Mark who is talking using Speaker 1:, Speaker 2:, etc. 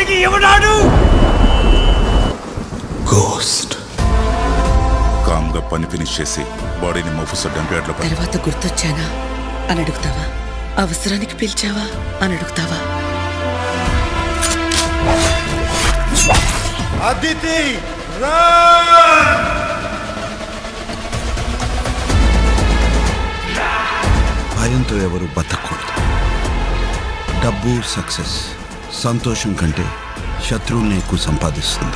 Speaker 1: బతికి ఎవడాడు
Speaker 2: గోస్ట్ కామ్గా పని ఫినిష్ చేసి బాడీని మఫుస డంప్యార్డ్లో పడి
Speaker 3: తర్వాత గుర్తొచ్చానా అని అడుగుతావా అవసరానికి పిలిచావా అని అడుగుతావా
Speaker 1: అదితి
Speaker 4: భయంతో ఎవరు బతకూడదు డబ్బు సక్సెస్ సంతోషం కంటే శత్రువుల్ని ఎక్కువ సంపాదిస్తుంది